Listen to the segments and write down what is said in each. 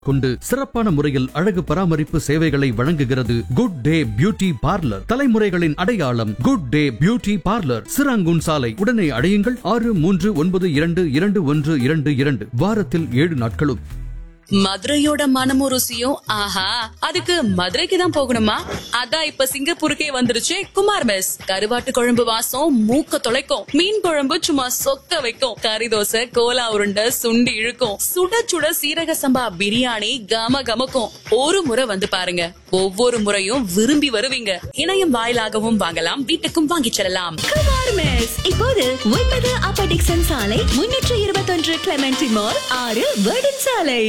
கொண்டு சிறப்பான முறையில் அழகு பராமரிப்பு சேவைகளை வழங்குகிறது குட் டே பியூட்டி பார்லர் தலைமுறைகளின் அடையாளம் good day beauty parlour Serangoon சாலை உடனே அடையுங்கள் ஆறு மூன்று ஒன்பது இரண்டு இரண்டு ஒன்று இரண்டு இரண்டு வாரத்தில் ஏழு நாட்களும் மதுரையோட மனமும் ருசியும் ஆஹா அதுக்கு மதுரைக்கு தான் போகணுமா அதான் இப்ப சிங்கப்பூருக்கே வந்துருச்சு குமார் மெஸ் கருவாட்டு குழம்பு வாசம் மூக்க தொலைக்கும் மீன் குழம்பு சும்மா சொக்க வைக்கும் கறி தோசை கோலா உருண்டை சுண்டி இழுக்கும் சுட சுட சீரக சம்பா பிரியாணி கம கமக்கும் ஒரு முறை வந்து பாருங்க ஒவ்வொரு முறையும் விரும்பி வருவீங்க இணையம் வாயிலாகவும் வாங்கலாம் வீட்டுக்கும் வாங்கிச் செல்லலாம் குமார் மெஸ் இப்போது ஒன்பது அப்ப டிக்சன் சாலை முன்னூற்று இருபத்தொன்று கிளமெண்டி மால் ஆறு வேர்டன் சாலை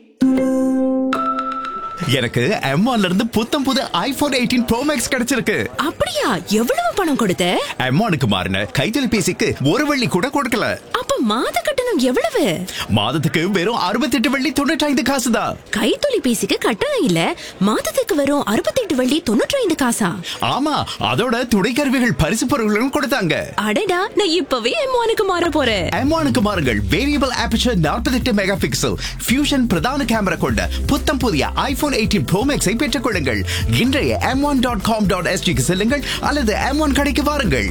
எனக்கு M1 ல இருந்து புத்தம் புது ஐபோன் எயிட்டீன் ப்ரோ மேக்ஸ் கிடைச்சிருக்கு அப்படியா எவ்வளவு பணம் கொடுத்த M1க்கு மாறின கைத்தொலைபேசிக்கு ஒரு வெள்ளி கூட கொடுக்கல அப்ப மாத கட்டணம் எவ்வளவு மாதத்துக்கு வெறும் 68 வெள்ளி தொண்ணூற்றி ஐந்து காசு தான் கைத்தொலைபேசிக்கு கட்டணம் இல்ல மாதத்துக்கு வரும் அறுபத்தெட்டு வள்ளி தொண்ணூற்றி ஐந்து காசா ஆமா அதோட துணைக்கருவிகள் பரிசு பொருட்களும் கொடுத்தாங்க அடடா நான் இப்பவே எம்மானுக்கு மாற போறேன் M1க்கு மாறுங்கள் variable aperture 48 mega pixel fusion பிரதான கேமரா கொண்ட புத்தம் புதிய ஐபோன் எயிட்டீன் ப்ரோ மேக்ஸை பெற்றுக் கொள்ளுங்கள் இன்றைய M one dot com dot எஸ்டிக்கு செல்லுங்கள் அல்லது எம் ஒன் கடைக்கு வாருங்கள்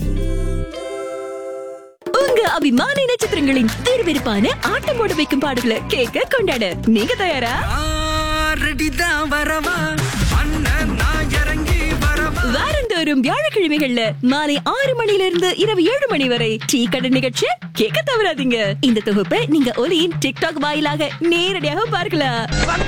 உங்க அபிமான நட்சத்திரங்களின் விறுவிறுப்பான ஆட்டம் போட வைக்கும் பாடல்களை கேட்க கொண்டாட நீங்க தயாரா ரெடிதான் வரவா அண்ணன் நான் இறங்கி வரவா வாரந்தோறும் வியாழக்கிழமைகள்ல மாலை ஆறு மணில இருந்து இரவு ஏழு மணி வரை டீ கடை நிகழ்ச்சி கேட்க தவறாதீங்க இந்த தொகுப்பை நீங்க ஒலியின் டிக்டாக் வாயிலாக நேரடியாக பார்க்கலாம்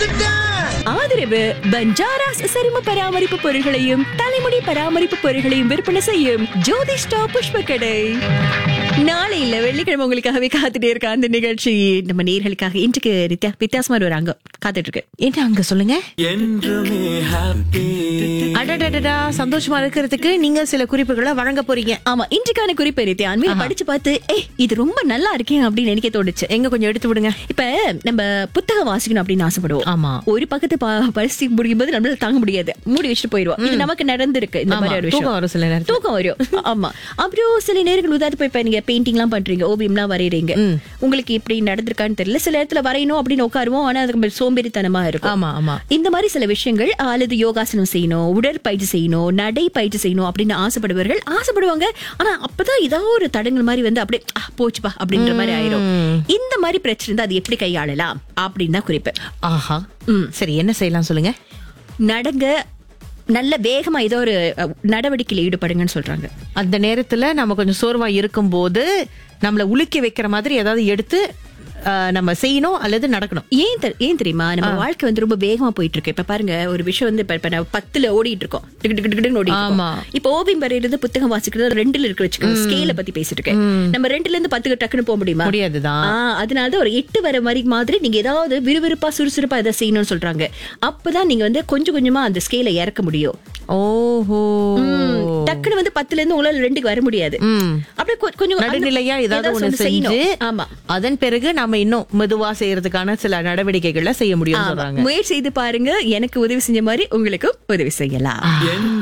ஆதரவு பஞ்சாராஸ் சரும பராமரிப்பு பொருட்களையும் தலைமுடி பராமரிப்பு பொருட்களையும் விற்பனை செய்யும் ஜோதிஷ்டா புஷ்ப கடை நாளை இல்ல வெள்ளிக்கிழமை உங்களுக்காகவே காத்துட்டே இருக்க அந்த நிகழ்ச்சி நம்ம நேர்களுக்காக இன்றைக்கு நித்யா வித்தியாசமான ஒரு அங்கம் காத்துட்டு இருக்கு என்ன அங்க சொல்லுங்க என்றுமே ஹாப்பி அடடடடா சந்தோஷமா இருக்கிறதுக்கு நீங்க சில குறிப்புகளை வழங்க போறீங்க ஆமா இன்றைக்கான குறிப்பு நித்யா அண்மையில படிச்சு பார்த்து ஏய் இது ரொம்ப நல்லா இருக்கே அப்படின்னு எனக்கு தோணுச்சு எங்க கொஞ்சம் எடுத்து விடுங்க இப்ப நம்ம புத்தகம் வாசிக்கணும் அப்படின்னு ஆசைப்படுவோம் ஆமா. ஒரு பக்கத்து ப- படிச்சு முடியும் போது நம்மளால தாங்க முடியாது மூடி வச்சுட்டு போயிடுவோம் இது நமக்கு நடந்திருக்கு இந்த ஆமா, மாதிரி ஒரு தூக்கம் விஷயம் வரும் சில நேரத்துல. தூக்கம் வரும் ஆமா அப்புறம் சில நேரங்கள் உதாரணத்து போய் இப்ப நீங்க பெயிண்டிங் எல்லாம் பண்றீங்க ஓவியம் எல்லாம் வரையறீங்க உங்களுக்கு இப்படி நடந்திருக்கான்னு தெரியல சில இடத்துல வரையணும் அப்படின்னு உட்காருவோம் ஆனா அதுக்கு கொஞ்சம் சோம்பேறித்தனமா இருக்கும் ஆமா, ஆமா. இந்த மாதிரி சில விஷயங்கள் அல்லது யோகாசனம் செய்யணும் உடற்பயிற்சி செய்யணும் நடை பயிற்சி செய்யணும் அப்படின்னு ஆசைப்படுபவர்கள் ஆசைப்படுவாங்க ஆனா அப்பதான் ஏதாவது ஒரு தடங்கள் மாதிரி வந்து அப்படியே "ஆ, போச்சுப்பா அப்படின்ற மாதிரி ஆயிரும் இந்த மாதிரி பிரச்சனை இருந்தா அது எப்படி கையாளலாம் அப்படின்னு தான் குறிப்பு ஆஹா சரி என்ன செய்யலாம் சொல்லுங்க நடங்க நல்ல வேகமா ஏதோ ஒரு அஹ், நடவடிக்கையில ஈடுபடுங்கன்னு சொல்றாங்க அந்த நேரத்துல நம்ம கொஞ்சம் சோர்வா இருக்கும்போது நம்மள உலுக்கி வைக்கிற மாதிரி ஏதாவது எடுத்து ஆஹ், நம்ம செய்யணும் அல்லது நடக்கணும் ஏன் தெ- ஏன் தெரியுமா நம்ம வாழ்க்கை வந்து ரொம்ப வேகமா போயிட்டு இருக்கு இப்ப பாருங்க ஒரு விஷயம் வந்து இப்ப இப்ப நான் பத்துல ஓடிட்டு இருக்கோம் டிக்கு டிக்கு டிக்குன்னு ஓடிட்டு இருக்கோம். ஆமா. இப்ப ஓவியம் வரையிறது புத்தகம் வாசிக்கிறது ரெண்டுல இருக்கு வச்சுக்கோங்க ஸ்கேல பத்தி பேசிட்டு இருக்கேன் நம்ம ரெண்டுல இருந்து பத்துக்கு டக்குன்னு போக முடியுமா முடியாதுதான். ஆ, அதனாலதான் ஒரு எட்டு வர மாதிரி மாதிரி நீங்க ஏதாவது விறுவிறுப்பா சுறுசுறுப்பா இதை செய்யணும்னு சொல்றாங்க அப்பதான் நீங்க வந்து கொஞ்சம் கொஞ்சமா அந்த ஸ்கேல இறக்க முடியும் ஓஹோ ம், டக்குன்னு வந்து பத்துல இருந்து உங்களால ரெண்டுக்கு வர முடியாது ம். அப்படியே கொ- கொஞ்சம் நடுநிலையா ஏதாவது ஒண்ணு செய்யணும். செஞ்சு ஆமா அதன் பிறகு நம்ம இன்னும் மெதுவா செய்யறதுக்கான சில நடவடிக்கைகளை செய்ய முடியும் ஆமா. சொல்றாங்க முயற்சி செய்து பாருங்க எனக்கு உதவி செஞ்ச மாதிரி உங்களுக்கும் உதவி செய்யலாம்